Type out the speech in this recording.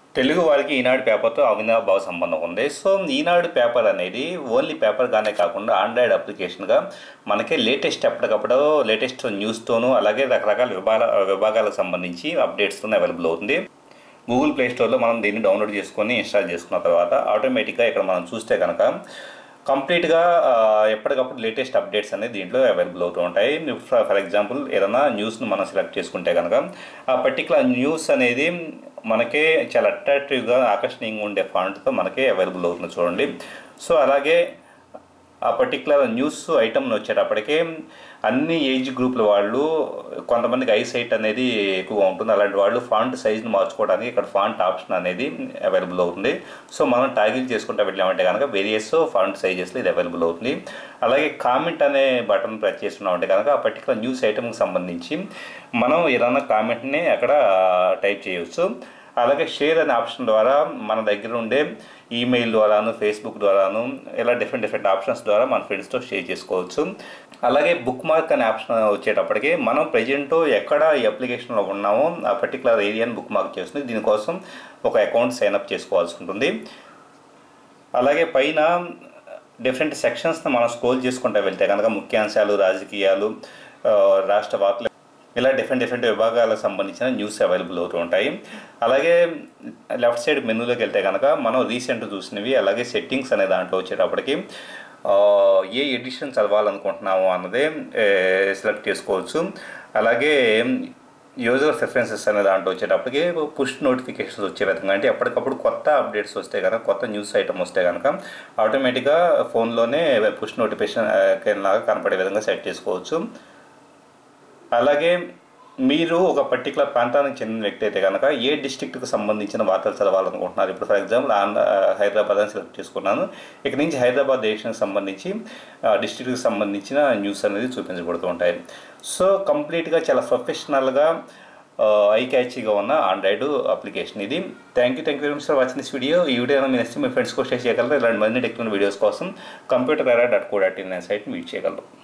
తెలుగు వారికి ఈనాడు పేపర్తో అవినాభావ సంబంధం ఉంది సో ఈనాడు పేపర్ అనేది ఓన్లీ పేపర్గానే కాకుండా ఆండ్రాయిడ్ అప్లికేషన్గా మనకి లేటెస్ట్ ఎప్పటికప్పుడు లేటెస్ట్ న్యూస్తోనూ అలాగే రకరకాల విభాగ విభాగాలకు సంబంధించి అప్డేట్స్తో అవైలబుల్ అవుతుంది గూగుల్ ప్లే స్టోర్లో మనం దీన్ని డౌన్లోడ్ చేసుకొని ఇన్స్టాల్ చేసుకున్న తర్వాత ఆటోమేటిక్గా ఇక్కడ మనం చూస్తే కనుక కంప్లీట్గా ఆ, ఎప్పటికప్పుడు లేటెస్ట్ అప్డేట్స్ అనేది దీంట్లో అవైలబుల్ అవుతూ ఉంటాయి ఫర్ ఫర్ ఎగ్జాంపుల్ ఏదైనా న్యూస్ను మనం సెలెక్ట్ చేసుకుంటే కనుక ఆ పర్టికులర్ న్యూస్ అనేది మనకే చాలా అట్రాక్టివ్గా ఆకర్షణీయంగా ఉండే ఫాంట్తో మనకే అవైలబుల్ అవుతుంది చూడండి సో అలాగే ఆ పర్టికులర్ న్యూస్ ఐటమ్ వచ్చేటప్పటికే అన్ని ఏజ్ గ్రూప్ల వాళ్ళు కొంతమందికి ఐ సైట్ అనేది ఎక్కువగా ఉంటుంది అలాంటి వాళ్ళు ఫాంట్ సైజ్ని మార్చుకోవడానికి ఇక్కడ ఫాంట్ ఆప్షన్ అనేది అవైలబుల్ అవుతుంది సో మనం టాగిల్ చేసుకుంటూ వెళ్ళామంటే కనుక వేరియస్ ఫాంట్ సైజెస్లో ఇది అవైలబుల్ అవుతుంది అలాగే కామెంట్ అనే బటన్ ప్రెస్ చేస్తున్నామంటే కనుక ఆ పర్టికులర్ న్యూస్ ఐటమ్కి సంబంధించి మనం ఏదైనా కామెంట్ని అక్కడ టైప్ చేయవచ్చు అలాగే షేర్ అనే ఆప్షన్ ద్వారా మన దగ్గర ఉండే ఈమెయిల్ ద్వారాను ఫేస్బుక్ ద్వారాను ఇలా డిఫరెంట్ డిఫరెంట్ ఆప్షన్స్ ద్వారా మన ఫ్రెండ్స్తో షేర్ చేసుకోవచ్చు అలాగే బుక్ మార్క్ అనే ఆప్షన్ వచ్చేటప్పటికి మనం ప్రజెంట్ ఎక్కడ ఈ అప్లికేషన్లో ఉన్నామో ఆ పర్టికులర్ ఏరియాని బుక్ మార్క్ చేస్తుంది దీనికోసం ఒక అకౌంట్ సైన్అప్ చేసుకోవాల్సి ఉంటుంది అలాగే పైన డిఫరెంట్ సెక్షన్స్ని మనం స్క్రోల్ చేసుకుంటూ వెళ్తే కనుక ముఖ్యాంశాలు రాజకీయాలు ఆ, రాష్ట్ర వార్తలు ఇలా డిఫరెంట్ డిఫరెంట్ విభాగాలకు సంబంధించిన న్యూస్ అవైలబుల్ అవుతూ ఉంటాయి అలాగే లెఫ్ట్ సైడ్ మెనూలోకి వెళ్తే కనుక మనం రీసెంట్ చూసినవి అలాగే సెట్టింగ్స్ అనే దాంట్లో వచ్చేటప్పటికి ఆ, ఏ ఎడిషన్ చదవాలనుకుంటున్నాము అన్నదే సెలెక్ట్ చేసుకోవచ్చు అలాగే యూజర్ ప్రిఫరెన్సెస్ అనే దాంట్లో వచ్చేటప్పటికి పుష్ నోటిఫికేషన్స్ వచ్చే విధంగా అంటే ఎప్పటికప్పుడు కొత్త అప్డేట్స్ వస్తే కనుక కొత్త న్యూస్ ఐటమ్ వస్తే కనుక ఆటోమేటిక్గా ఫోన్లోనే పుష్ నోటిఫికేషన్ లాగా కనపడే విధంగా సెట్ చేసుకోవచ్చు అలాగే మీరు ఒక పర్టికులర్ ప్రాంతానికి చెందిన వ్యక్తి అయితే కనుక ఏ డిస్ట్రిక్ట్కి సంబంధించిన వార్తలు చదవాలనుకుంటున్నారు ఇప్పుడు ఫర్ ఎగ్జాంపుల్ ఆంధ్ర హైదరాబాద్ అని సెలెక్ట్ చేసుకున్నాను ఇక నుంచి హైదరాబాద్ దేశానికి సంబంధించి డిస్ట్రిక్ట్కి సంబంధించిన న్యూస్ అనేది చూపించబడుతూ ఉంటాయి సో కంప్లీట్గా చాలా ప్రొఫెషనల్గా ఐ క్యాచీగా ఉన్న ఆండ్రాయిడ్ అప్లికేషన్ ఇది thank you thank you very much for watching this video ఈ వీడియో మీ నెక్స్ట్ మీ ఫ్రెండ్స్కి షేర్ చేయగలరు ఇలాంటి మరిన్ని టెక్నాలజీ వీడియోస్ కోసం computer era dot co dot in సైట్ని విజిట్ చేయగలరు